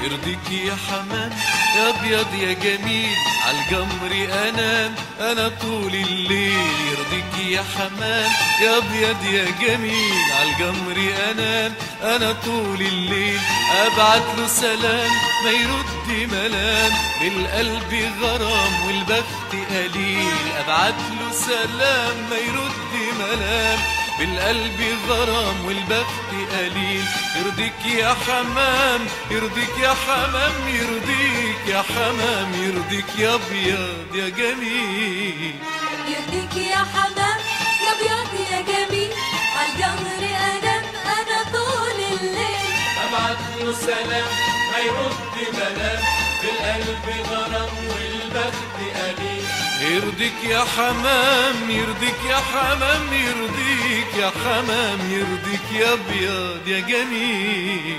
يرضيك يا حمام يا ابيض يا جميل عالجمر انام انا طول الليل يرضيك يا حمام يا ابيض يا جميل عالجمر انام انا طول الليل ابعت له سلام ما يرد ملام بالقلب غرام والبخت قليل ابعت له سلام ما يرد ملام بالقلب غرام والبخت قليل يرضيك يا حمام يرضيك يا حمام يرضيك يا حمام يرضيك يا ابيض يا جميل يرضيك يا حمام يا ابيض يا جميل عالجمر انام انا طول الليل ابعت له سلام ما يرد ملام بالقلب غرام والبخت قليل يرضيك يا حمام يرضيك يا حمام يرضيك يا حمام يرضيك يا ابيض يا جميل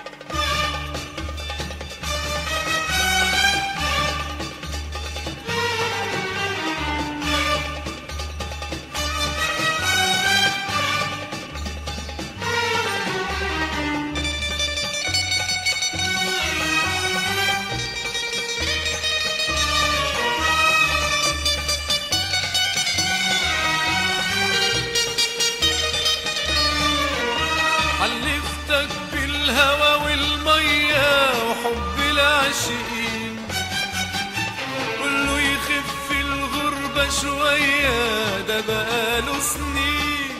حلفتك بالهوى والمية وحب العاشقين كله يخف الغربة شوية ده بقاله سنين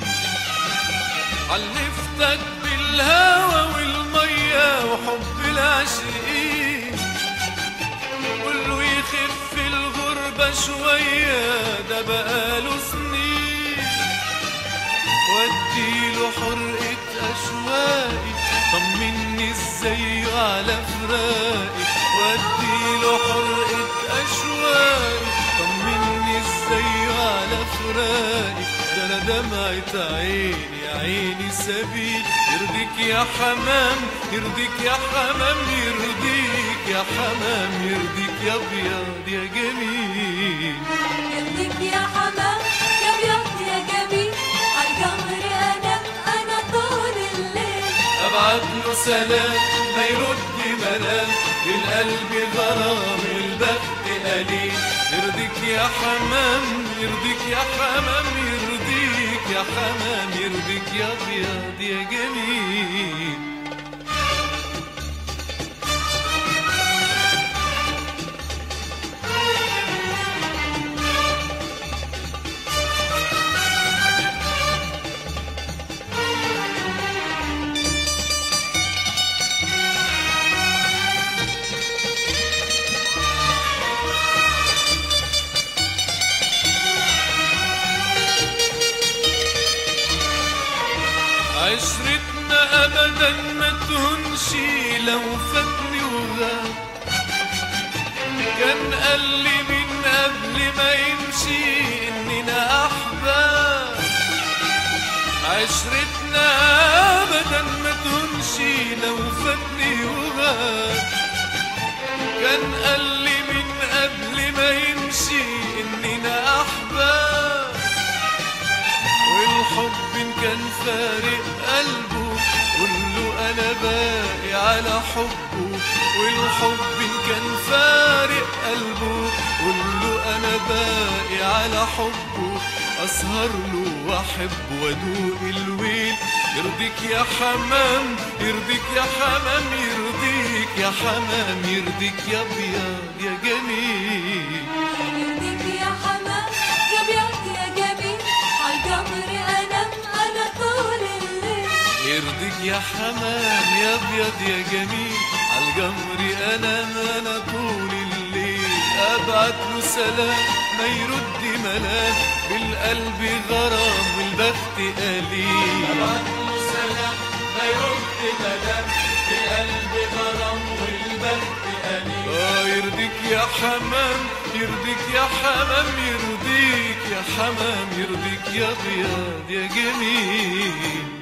حلفتك بالهوى والمية وحب العاشقين كله يخف الغربة شوية ده بقاله سنين واديله حرقة أشواقي طمني ازاي على فراقي واديله حرقة أشواقي طمني ازاي على فراقي ده انا دمعة عيني عيني سبيل يرضيك يا حمام يرضيك يا حمام يرضيك يا حمام يرضيك يا ابيض يا جميل يرضيك يا حمام يا ابيض يا جميل عالجمر انام انا طول الليل ابعت له سلام ما يرد ملام بالقلب غرام البخت قليل يرضيك يا حمام يرضيك يا حمام يرضيك يا حمام يرضيك يا ابيض يا جميل عشرتنا ابدا ما تهونش لو فاتني وغاب كان قال لي من قبل ما يمشي اننا احباب عشرتنا ابدا ما تهونش لو فاتني وغاب كان قال لي من قبل ما يمشي اننا احباب والحب إن كان فارق قلبه قول له انا باقي على حبه والحب إن كان فارق قلبه قول له انا باقي على حبه اسهر له واحب وادوق الويل يرضيك يا حمام يرضيك يا حمام يرضيك يا حمام يرضيك يا ابيض يا جميل يرضيك يا حمام يا ابيض يا جميل عالجمر انام انا طول الليل يرضيك يا حمام يا ابيض يا جميل عالجمر انا انا طول الليل ابعت له سلام ما يرد ملام بالقلب غرام والبخت قليل ابعت له سلام ما يرد ملام بالقلب غرام والبخت قليل اه يرضيك يا حمام يرضيك يا حمام يرضيك يا حمام يرضيك يا ابيض يا جميل